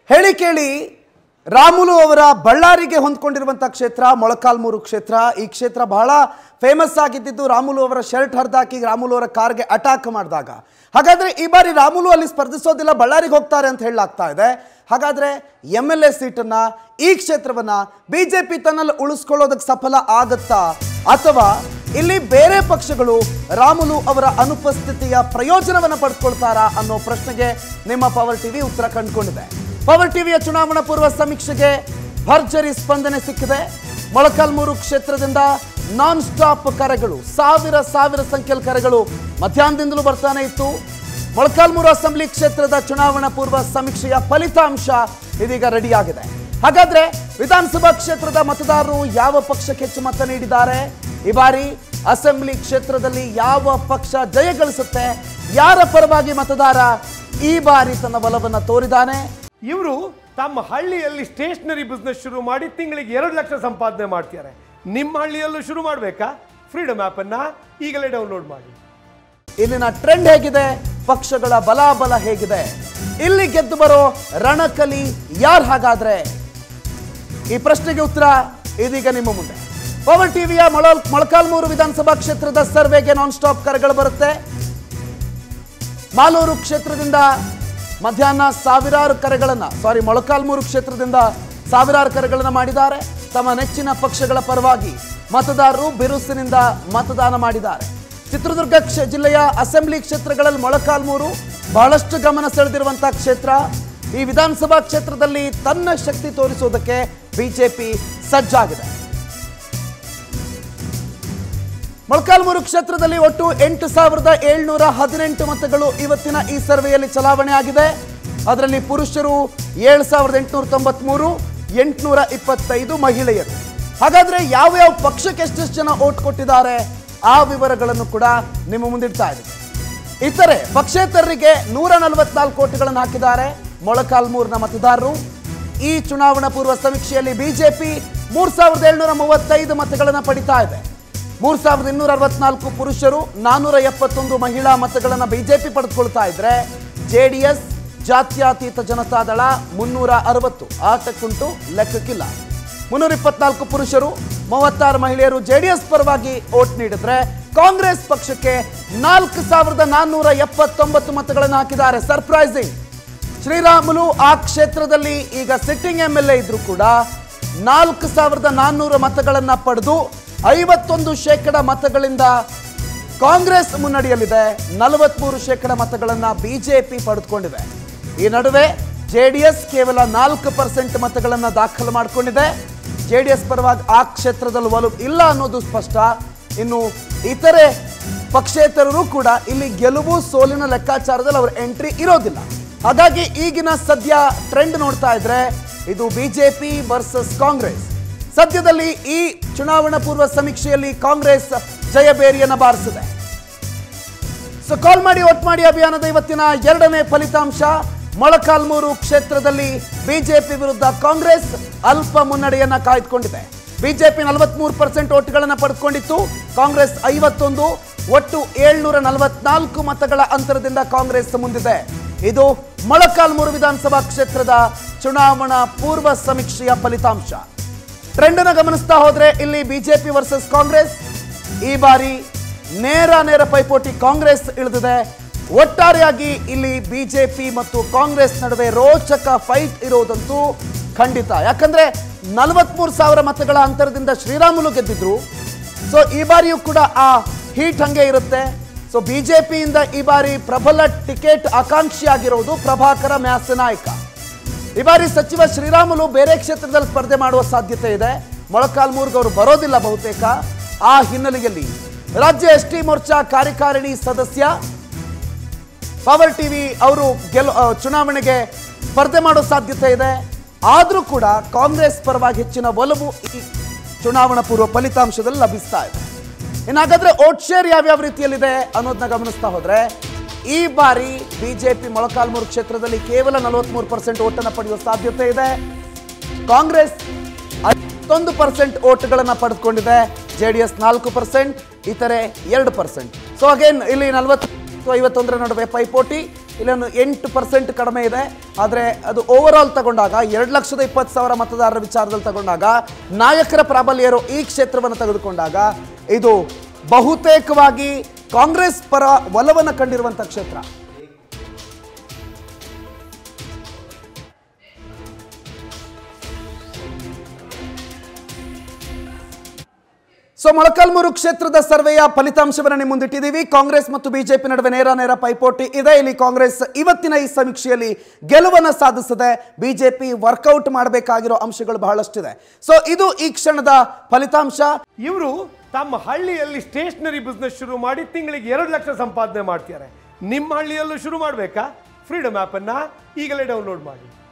ಹೇಳಿ ಕೇಳಿ ರಾಮುಲು ಅವರ ಬಳ್ಳಾರಿಗೆ ಹೊಂದ್ಕೊಂಡಿರುವಂಥ ಕ್ಷೇತ್ರ ಮೊಳಕಾಲ್ಮೂರು ಕ್ಷೇತ್ರ ಈ ಕ್ಷೇತ್ರ ಬಹಳ ಫೇಮಸ್ ಆಗಿದ್ದಿದ್ದು ರಾಮುಲು ಅವರ ಶರ್ಟ್ ಹರಿದಾಕಿ ರಾಮುಲು ಅವರ ಕಾರ್ಗೆ ಅಟ್ಯಾಕ್ ಮಾಡಿದಾಗ ಹಾಗಾದ್ರೆ ಈ ಬಾರಿ ರಾಮುಲು ಅಲ್ಲಿ ಸ್ಪರ್ಧಿಸೋದಿಲ್ಲ ಬಳ್ಳಾರಿಗೆ ಹೋಗ್ತಾರೆ ಅಂತ ಹೇಳಲಾಗ್ತಾ ಇದೆ ಹಾಗಾದ್ರೆ ಎಮ್ ಎಲ್ ಎ ಸೀಟನ್ನ ಈ ಕ್ಷೇತ್ರವನ್ನ ಬಿಜೆಪಿ ತನ್ನಲ್ಲಿ ಉಳಿಸ್ಕೊಳ್ಳೋದಕ್ಕೆ ಸಫಲ ಆಗತ್ತಾ ಅಥವಾ ಇಲ್ಲಿ ಬೇರೆ ಪಕ್ಷಗಳು ರಾಮುಲು ಅವರ ಅನುಪಸ್ಥಿತಿಯ ಪ್ರಯೋಜನವನ್ನು ಪಡ್ಕೊಳ್ತಾರಾ ಅನ್ನೋ ಪ್ರಶ್ನೆಗೆ ನಿಮ್ಮ ಪವರ್ ಟಿವಿ ಉತ್ತರ ಕಂಡುಕೊಂಡಿದೆ ಪವರ್ ಟಿವಿಯ ಚುನಾವಣಾ ಪೂರ್ವ ಸಮೀಕ್ಷೆಗೆ ಭರ್ಜರಿ ಸ್ಪಂದನೆ ಸಿಕ್ಕಿದೆ ಮೊಳಕಾಲ್ಮೂರು ಕ್ಷೇತ್ರದಿಂದ ನಾನ್ ಸ್ಟಾಪ್ ಕರೆಗಳು ಸಾವಿರ ಸಾವಿರ ಸಂಖ್ಯೆಯಲ್ಲಿ ಕರೆಗಳು ಮಧ್ಯಾಹ್ನದಿಂದಲೂ ಬರ್ತಾನೆ ಇತ್ತು ಮೊಳಕಾಲ್ಮೂರು ಅಸೆಂಬ್ಲಿ ಕ್ಷೇತ್ರದ ಚುನಾವಣಾ ಪೂರ್ವ ಸಮೀಕ್ಷೆಯ ಫಲಿತಾಂಶ ಇದೀಗ ರೆಡಿಯಾಗಿದೆ ಹಾಗಾದ್ರೆ ವಿಧಾನಸಭಾ ಕ್ಷೇತ್ರದ ಮತದಾರರು ಯಾವ ಪಕ್ಷಕ್ಕೆ ಹೆಚ್ಚು ಮತ ನೀಡಿದ್ದಾರೆ ಈ ಬಾರಿ ಅಸೆಂಬ್ಲಿ ಕ್ಷೇತ್ರದಲ್ಲಿ ಯಾವ ಪಕ್ಷ ಜಯ ಗಳಿಸುತ್ತೆ ಯಾರ ಪರವಾಗಿ ಮತದಾರ ಈ ಬಾರಿ ತನ್ನ ಒಲವನ್ನ ತೋರಿದಾನೆ ಇವರು ತಮ್ಮ ಹಳ್ಳಿಯಲ್ಲಿ ಸ್ಟೇಷನರಿ ಬಿಸ್ನೆಸ್ ಶುರು ಮಾಡಿ ತಿಂಗಳಿಗೆ ಎರಡು ಲಕ್ಷ ಸಂಪಾದನೆ ಮಾಡ್ತಾರೆ ನಿಮ್ಮ ಹಳ್ಳಿಯಲ್ಲೂ ಶುರು ಮಾಡಬೇಕಾ ಫ್ರೀಡಮ್ ಆ್ಯಪನ್ನು ಈಗಲೇ ಡೌನ್ಲೋಡ್ ಮಾಡಿ ಇಲ್ಲಿನ ಟ್ರೆಂಡ್ ಹೇಗಿದೆ ಪಕ್ಷಗಳ ಬಲಾಬಲ ಹೇಗಿದೆ ಇಲ್ಲಿ ಗೆದ್ದು ಬರೋ ರಣಕಲಿ ಯಾರು ಹಾಗಾದ್ರೆ ಈ ಪ್ರಶ್ನೆಗೆ ಉತ್ತರ ಇದೀಗ ನಿಮ್ಮ ಮುಂದೆ ಪವರ್ ಟಿವಿಯ ಮೊಳ ಮೊಳಕಾಲ್ಮೂರು ವಿಧಾನಸಭಾ ಕ್ಷೇತ್ರದ ಸರ್ವೆಗೆ ನಾನ್ ಸ್ಟಾಪ್ ಕರೆಗಳು ಬರುತ್ತೆ ಮಾಲೂರು ಕ್ಷೇತ್ರದಿಂದ ಮಧ್ಯಾಹ್ನ ಸಾವಿರಾರು ಕರೆಗಳನ್ನ ಸಾರಿ ಮೊಳಕಾಲ್ಮೂರು ಕ್ಷೇತ್ರದಿಂದ ಸಾವಿರಾರು ಕರೆಗಳನ್ನ ಮಾಡಿದ್ದಾರೆ ತಮ್ಮ ನೆಚ್ಚಿನ ಪಕ್ಷಗಳ ಪರವಾಗಿ ಮತದಾರರು ಬಿರುಸಿನಿಂದ ಮತದಾನ ಮಾಡಿದ್ದಾರೆ ಚಿತ್ರದುರ್ಗ ಕ್ಷೇ ಜಿಲ್ಲೆಯ ಅಸೆಂಬ್ಲಿ ಕ್ಷೇತ್ರಗಳಲ್ಲಿ ಮೊಳಕಾಲ್ಮೂರು ಬಹಳಷ್ಟು ಗಮನ ಸೆಳೆದಿರುವಂತಹ ಕ್ಷೇತ್ರ ಈ ವಿಧಾನಸಭಾ ಕ್ಷೇತ್ರದಲ್ಲಿ ತನ್ನ ಶಕ್ತಿ ತೋರಿಸುವುದಕ್ಕೆ ಬಿಜೆಪಿ ಸಜ್ಜಾಗಿದೆ ಮೊಳಕಾಲ್ಮೂರು ಕ್ಷೇತ್ರದಲ್ಲಿ ಒಟ್ಟು ಎಂಟು ಸಾವಿರದ ಏಳ್ನೂರ ಹದಿನೆಂಟು ಮತಗಳು ಇವತ್ತಿನ ಈ ಸರ್ವೆಯಲ್ಲಿ ಚಲಾವಣೆ ಆಗಿದೆ ಅದರಲ್ಲಿ ಪುರುಷರು ಏಳು ಸಾವಿರದ ಎಂಟುನೂರ ತೊಂಬತ್ಮೂರು ಎಂಟುನೂರ ಇಪ್ಪತ್ತೈದು ಮಹಿಳೆಯರು ಹಾಗಾದ್ರೆ ಯಾವ್ಯಾವ ಪಕ್ಷಕ್ಕೆ ಎಷ್ಟೆಷ್ಟು ಜನ ಓಟ್ ಕೊಟ್ಟಿದ್ದಾರೆ ಆ ವಿವರಗಳನ್ನು ಕೂಡ ನಿಮ್ಮ ಮುಂದಿಡ್ತಾ ಇದ್ದೀವಿ ಇತರೆ ಪಕ್ಷೇತರರಿಗೆ ನೂರ ನಲವತ್ನಾಲ್ಕು ಕೋಟಿಗಳನ್ನು ಹಾಕಿದ್ದಾರೆ ಮೊಳಕಾಲ್ಮೂರಿನ ಮತದಾರರು ಈ ಚುನಾವಣಾ ಪೂರ್ವ ಸಮೀಕ್ಷೆಯಲ್ಲಿ ಬಿಜೆಪಿ ಮೂರ್ ಸಾವಿರದ ಏಳ್ನೂರ ಮೂವತ್ತೈದು ಮತಗಳನ್ನು ಪಡಿತಾ ಇದೆ ಮೂರ್ ಸಾವಿರದ ಇನ್ನೂರ ಅರವತ್ನಾಲ್ಕು ಪುರುಷರು ನಾನೂರ ಎಪ್ಪತ್ತೊಂದು ಮಹಿಳಾ ಮತಗಳನ್ನು ಬಿಜೆಪಿ ಪಡೆದುಕೊಳ್ತಾ ಇದ್ರೆ ಜೆಡಿಎಸ್ ಜಾತ್ಯತೀತ ಜನತಾದಳ ಮುನ್ನೂರ ಅರವತ್ತು ಆಟಕ್ಕುಂಟು ಲೆಕ್ಕಕ್ಕಿಲ್ಲ ಮುನ್ನೂರ ಇಪ್ಪತ್ನಾಲ್ಕು ಪುರುಷರು ಮೂವತ್ತಾರು ಮಹಿಳೆಯರು ಜೆಡಿಎಸ್ ಪರವಾಗಿ ಓಟ್ ನೀಡಿದ್ರೆ ಕಾಂಗ್ರೆಸ್ ಪಕ್ಷಕ್ಕೆ ನಾಲ್ಕು ಸಾವಿರದ ನಾನ್ನೂರ ಎಪ್ಪತ್ತೊಂಬತ್ತು ಮತಗಳನ್ನು ಹಾಕಿದ್ದಾರೆ ಸರ್ಪ್ರೈಸಿಂಗ್ ಶ್ರೀರಾಮುಲು ಆ ಕ್ಷೇತ್ರದಲ್ಲಿ ಈಗ ಸಿಟ್ಟಿಂಗ್ ಎಂ ಎಲ್ ಎ ಇದ್ರು ಕೂಡ ನಾಲ್ಕು ಸಾವಿರದ ನಾನ್ನೂರು ಮತಗಳನ್ನ ಪಡೆದು ಐವತ್ತೊಂದು ಶೇಕಡ ಮತಗಳಿಂದ ಕಾಂಗ್ರೆಸ್ ಮುನ್ನಡೆಯಲ್ಲಿದೆ ನಲವತ್ಮೂರು ಶೇಕಡ ಮತಗಳನ್ನ ಬಿಜೆಪಿ ಪಡೆದುಕೊಂಡಿದೆ ಈ ನಡುವೆ ಜೆಡಿಎಸ್ ಕೇವಲ ನಾಲ್ಕು ಪರ್ಸೆಂಟ್ ಮತಗಳನ್ನ ದಾಖಲು ಮಾಡಿಕೊಂಡಿದೆ ಜೆಡಿಎಸ್ ಪರವಾಗಿ ಆ ಕ್ಷೇತ್ರದಲ್ಲಿ ಒಲವು ಇಲ್ಲ ಅನ್ನೋದು ಸ್ಪಷ್ಟ ಇನ್ನು ಇತರೆ ಪಕ್ಷೇತರರು ಕೂಡ ಇಲ್ಲಿ ಗೆಲುವು ಸೋಲಿನ ಲೆಕ್ಕಾಚಾರದಲ್ಲಿ ಅವರ ಎಂಟ್ರಿ ಇರೋದಿಲ್ಲ ಹಾಗಾಗಿ ಈಗಿನ ಸದ್ಯ ಟ್ರೆಂಡ್ ನೋಡ್ತಾ ಇದ್ರೆ ಇದು ಬಿಜೆಪಿ ವರ್ಸಸ್ ಕಾಂಗ್ರೆಸ್ ಸದ್ಯದಲ್ಲಿ ಈ ಚುನಾವಣಾ ಪೂರ್ವ ಸಮೀಕ್ಷೆಯಲ್ಲಿ ಕಾಂಗ್ರೆಸ್ ಜಯಬೇರಿಯನ್ನು ಬಾರಿಸಿದೆ ಸೊ ಕಾಲ್ ಮಾಡಿ ಒಟ್ ಮಾಡಿ ಅಭಿಯಾನದ ಇವತ್ತಿನ ಎರಡನೇ ಫಲಿತಾಂಶ ಮೊಳಕಾಲ್ಮೂರು ಕ್ಷೇತ್ರದಲ್ಲಿ ಬಿಜೆಪಿ ವಿರುದ್ಧ ಕಾಂಗ್ರೆಸ್ ಅಲ್ಪ ಮುನ್ನಡೆಯನ್ನ ಕಾಯ್ದುಕೊಂಡಿದೆ ಬಿಜೆಪಿ ನಲವತ್ಮೂರು ಪರ್ಸೆಂಟ್ ಓಟ್ಗಳನ್ನು ಪಡೆದುಕೊಂಡಿತ್ತು ಕಾಂಗ್ರೆಸ್ ಐವತ್ತೊಂದು ಒಟ್ಟು ಏಳ್ನೂರ ನಲವತ್ನಾಲ್ಕು ಮತಗಳ ಅಂತರದಿಂದ ಕಾಂಗ್ರೆಸ್ ಮುಂದಿದೆ ಇದು ಮೊಳಕಾಲ್ಮೂರು ವಿಧಾನಸಭಾ ಕ್ಷೇತ್ರದ ಚುನಾವಣಾ ಪೂರ್ವ ಸಮೀಕ್ಷೆಯ ಫಲಿತಾಂಶ ಟ್ರೆಂಡ್ ಅನ್ನು ಗಮನಿಸ್ತಾ ಹೋದ್ರೆ ಇಲ್ಲಿ ಬಿಜೆಪಿ ವರ್ಸಸ್ ಕಾಂಗ್ರೆಸ್ ಈ ಬಾರಿ ನೇರ ನೇರ ಪೈಪೋಟಿ ಕಾಂಗ್ರೆಸ್ ಇಳಿದಿದೆ ಒಟ್ಟಾರೆಯಾಗಿ ಇಲ್ಲಿ ಬಿಜೆಪಿ ಮತ್ತು ಕಾಂಗ್ರೆಸ್ ನಡುವೆ ರೋಚಕ ಫೈಟ್ ಇರೋದಂತೂ ಖಂಡಿತ ಯಾಕಂದ್ರೆ ನಲವತ್ಮೂರು ಸಾವಿರ ಮತಗಳ ಅಂತರದಿಂದ ಶ್ರೀರಾಮುಲು ಗೆದ್ದಿದ್ರು ಸೊ ಈ ಬಾರಿಯೂ ಕೂಡ ಆ ಹೀಟ್ ಹಂಗೆ ಇರುತ್ತೆ ಸೊ ಬಿಜೆಪಿಯಿಂದ ಈ ಬಾರಿ ಪ್ರಬಲ ಟಿಕೆಟ್ ಆಕಾಂಕ್ಷಿಯಾಗಿರೋದು ಪ್ರಭಾಕರ ಮ್ಯಾಸನಾಯಕ ಈ ಬಾರಿ ಸಚಿವ ಶ್ರೀರಾಮುಲು ಬೇರೆ ಕ್ಷೇತ್ರದಲ್ಲಿ ಸ್ಪರ್ಧೆ ಮಾಡುವ ಸಾಧ್ಯತೆ ಇದೆ ಮೊಳಕಾಲ್ಮೂರ್ಗೆ ಅವರು ಬರೋದಿಲ್ಲ ಬಹುತೇಕ ಆ ಹಿನ್ನೆಲೆಯಲ್ಲಿ ರಾಜ್ಯ ಎಸ್ ಟಿ ಮೋರ್ಚಾ ಕಾರ್ಯಕಾರಿಣಿ ಸದಸ್ಯ ಪವರ್ ಟಿವಿ ಅವರು ಗೆಲ್ ಆ, ಚುನಾವಣೆಗೆ ಸ್ಪರ್ಧೆ ಮಾಡೋ ಸಾಧ್ಯತೆ ಇದೆ ಆದರೂ ಕೂಡ ಕಾಂಗ್ರೆಸ್ ಪರವಾಗಿ ಹೆಚ್ಚಿನ ಒಲವು ಈ ಚುನಾವಣಾ ಪೂರ್ವ ಫಲಿತಾಂಶದಲ್ಲಿ ಲಭಿಸ್ತಾ ಇದೆ ಇನ್ನು ಹಾಗಾದ್ರೆ ಓಟ್ ಶೇರ್ ಯಾವ್ಯಾವ ರೀತಿಯಲ್ಲಿದೆ ಅನ್ನೋದನ್ನ ಗಮನಿಸ್ತಾ ಹೋದ್ರೆ ಈ ಬಾರಿ ಬಿಜೆಪಿ ಮೊಳಕಾಲ್ಮೂರು ಕ್ಷೇತ್ರದಲ್ಲಿ ಕೇವಲ ನಲವತ್ಮೂರು ಪರ್ಸೆಂಟ್ ಓಟನ್ನು ಪಡೆಯುವ ಸಾಧ್ಯತೆ ಇದೆ ಕಾಂಗ್ರೆಸ್ ಐವತ್ತೊಂದು ಪರ್ಸೆಂಟ್ ಓಟ್ಗಳನ್ನು ಪಡೆದುಕೊಂಡಿದೆ ಜೆ ಡಿ ಎಸ್ ನಾಲ್ಕು ಪರ್ಸೆಂಟ್ ಇತರೆ ಎರಡು ಪರ್ಸೆಂಟ್ ಸೊ ಅಗೇನ್ ಇಲ್ಲಿ ನಲವತ್ತು ಐವತ್ತೊಂದರ ನಡುವೆ ಪೈಪೋಟಿ ಇಲ್ಲೊಂದು ಎಂಟು ಪರ್ಸೆಂಟ್ ಕಡಿಮೆ ಇದೆ ಆದರೆ ಅದು ಓವರ್ ಆಲ್ ತಗೊಂಡಾಗ ಎರಡು ಲಕ್ಷದ ಇಪ್ಪತ್ತು ಸಾವಿರ ಮತದಾರರ ವಿಚಾರದಲ್ಲಿ ತಗೊಂಡಾಗ ನಾಯಕರ ಪ್ರಾಬಲ್ಯ ಇರೋ ಈ ಕ್ಷೇತ್ರವನ್ನು ತೆಗೆದುಕೊಂಡಾಗ ಇದು ಬಹುತೇಕವಾಗಿ ಕಾಂಗ್ರೆಸ್ ಪರ ಒಲವನ್ನು ಕಂಡಿರುವಂಥ ಕ್ಷೇತ್ರ ಸೊ ಮೊಳಕಾಲ್ಮೂರು ಕ್ಷೇತ್ರದ ಸರ್ವೆಯ ಫಲಿತಾಂಶವನ್ನು ನಿಮ್ಮ ಮುಂದಿಟ್ಟಿದ್ದೀವಿ ಕಾಂಗ್ರೆಸ್ ಮತ್ತು ಬಿಜೆಪಿ ನಡುವೆ ನೇರ ನೇರ ಪೈಪೋಟಿ ಇದೆ ಇಲ್ಲಿ ಕಾಂಗ್ರೆಸ್ ಇವತ್ತಿನ ಈ ಸಮೀಕ್ಷೆಯಲ್ಲಿ ಗೆಲುವನ್ನು ಸಾಧಿಸಿದೆ ಬಿಜೆಪಿ ವರ್ಕೌಟ್ ಮಾಡಬೇಕಾಗಿರೋ ಅಂಶಗಳು ಬಹಳಷ್ಟಿದೆ ಸೊ ಇದು ಈ ಕ್ಷಣದ ಫಲಿತಾಂಶ ಇವರು ತಮ್ಮ ಹಳ್ಳಿಯಲ್ಲಿ ಸ್ಟೇಷನರಿ ಬಿಸ್ನೆಸ್ ಶುರು ಮಾಡಿ ತಿಂಗಳಿಗೆ ಎರಡು ಲಕ್ಷ ಸಂಪಾದನೆ ಮಾಡ್ತಾರೆ ನಿಮ್ಮ ಹಳ್ಳಿಯಲ್ಲೂ ಶುರು ಮಾಡಬೇಕಾ ಫ್ರೀಡಮ್ ಆ್ಯಪನ್ನು ಈಗಲೇ ಡೌನ್ಲೋಡ್ ಮಾಡಿ